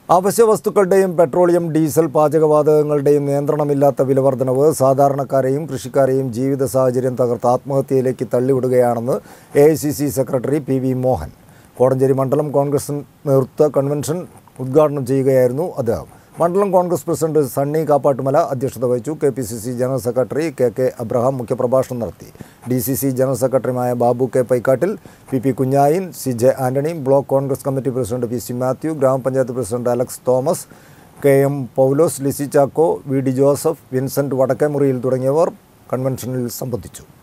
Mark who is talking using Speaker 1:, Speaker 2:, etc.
Speaker 1: അവശ്യ വസ്തുക്കളുടെയും petroleum diesel പാചകവാതകങ്ങളുടെയും നിയന്ത്രണമില്ലാത്ത വിലവർധനവ് സാധാരണക്കാരെയും കൃഷിക്കാരെയും ജീവിത സാഹചര്യം തകർത്ത് ആത്മഹത്യയിലേക്ക് തള്ളിവിടുകയാണെന്ന് A secretary P V Mohan Kodanchery മണ്ഡലം കോൺഗ്രസ് നേതൃത്വ കൺവെൻഷൻ ഉദ്ഘാടനം ചെയ്യുകയായിരുന്നു അദ്ദേഹം മണ്ഡലം കോൺഗ്രസ് പ്രസിഡന്റ് സണ്ണി കാപ്പാട്ടുമല അധ്യക്ഷത വഹിച്ചു K P C C general secretary K K Abraham മുഖ്യപ്രഭാഷണം നടത്തി ഡി സി സി ജനറൽ സെക്രട്ടറിയുമായ Babu K പൈക്കാട്ടിൽ P P കുഞ്ഞായിൻ C J Antony block Congress committee president P C Mathew ഗ്രാമപഞ്ചായത്ത് president Alex Thomas K M പൗലോസ് Lissy Chacko V D Joseph Vincent വടക്കേമുറിയിൽ തുടങ്ങിയവർ കൺവെൻഷനിൽ സംബന്ധിച്ചു